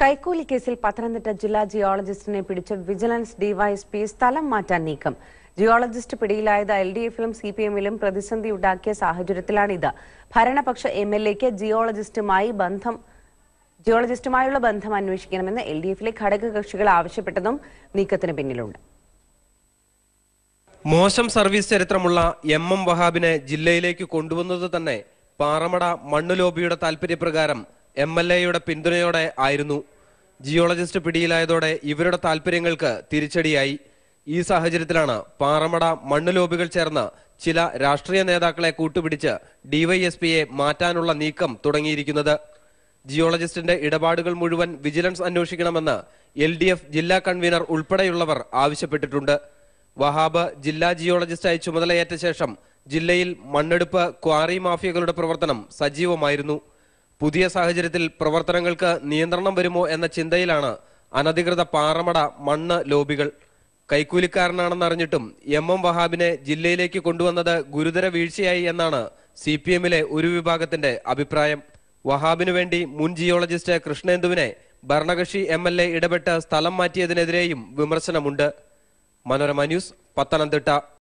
കൈക്കൂലി കേസിൽ പത്തനംതിട്ട ജില്ലാ ജിയോളജിസ്റ്റിനെ പിടിച്ച വിജിലൻസ് ഡിവൈഎസ്പി സ്ഥലം മാറ്റാൻ നീക്കം ജിയോളജിസ്റ്റ് പിടിയിലായത് എൽ ഡി എഫിലും സി പി എമ്മിലും പ്രതിസന്ധി ഉണ്ടാക്കിയ സാഹചര്യത്തിലാണിത് ഭരണപക്ഷ എം എൽ എക്ക് ജിയോളജിസ്റ്റുമായി ബന്ധം ജിയോളജിസ്റ്റുമായുള്ള ബന്ധം അന്വേഷിക്കണമെന്ന് എൽ ഡി എഫിലെ ഘടകകക്ഷികൾ ആവശ്യപ്പെട്ടതും നീക്കത്തിന് പിന്നിലുണ്ട് മോശം സർവീസ് ചരിത്രമുള്ള എം എം വഹാബിനെ ജില്ലയിലേക്ക് കൊണ്ടുവന്നത് തന്നെ പാറമട മണ്ണ് ലോബിയുടെ താൽപര്യപ്രകാരം എം എൽ എയുടെ പിന്തുണയോടെ ആയിരുന്നു ജിയോളജിസ്റ്റ് പിടിയിലായതോടെ ഇവരുടെ താൽപര്യങ്ങൾക്ക് തിരിച്ചടിയായി ഈ സാഹചര്യത്തിലാണ് പാറമട മണ്ണ് ലോബികൾ ചേർന്ന് ചില രാഷ്ട്രീയ നേതാക്കളെ കൂട്ടുപിടിച്ച് ഡിവൈഎസ്പിയെ മാറ്റാനുള്ള നീക്കം തുടങ്ങിയിരിക്കുന്നത് ജിയോളജിസ്റ്റിന്റെ ഇടപാടുകൾ മുഴുവൻ വിജിലൻസ് അന്വേഷിക്കണമെന്ന് എൽ ഡി എഫ് ജില്ലാ കൺവീനർ ഉൾപ്പെടെയുള്ളവർ ആവശ്യപ്പെട്ടിട്ടുണ്ട് വഹാബ് ജില്ലാ ജിയോളജിസ്റ്റായി ചുമതലയേറ്റ ശേഷം ജില്ലയിൽ മണ്ണെടുപ്പ് ക്വാറി മാഫിയകളുടെ പ്രവർത്തനം സജീവമായിരുന്നു പുതിയ സാഹചര്യത്തിൽ പ്രവർത്തനങ്ങൾക്ക് നിയന്ത്രണം വരുമോ എന്ന ചിന്തയിലാണ് അനധികൃത പാറമട മണ്ണ് ലോബികൾ കൈക്കൂലിക്കാരനാണെന്നറിഞ്ഞിട്ടും എം എം വഹാബിനെ ജില്ലയിലേക്ക് കൊണ്ടുവന്നത് ഗുരുതര വീഴ്ചയായി എന്നാണ് സി പി എമ്മിലെ ഒരു വിഭാഗത്തിന്റെ അഭിപ്രായം വഹാബിനു വേണ്ടി മുൻ ജിയോളജിസ്റ്റ് കൃഷ്ണേന്ദുവിനെ ഭരണകക്ഷി എം എൽ എ ഇടപെട്ട് സ്ഥലം മാറ്റിയതിനെതിരെയും വിമർശനമുണ്ട് മനോരമ ന്യൂസ് പത്തനംതിട്ട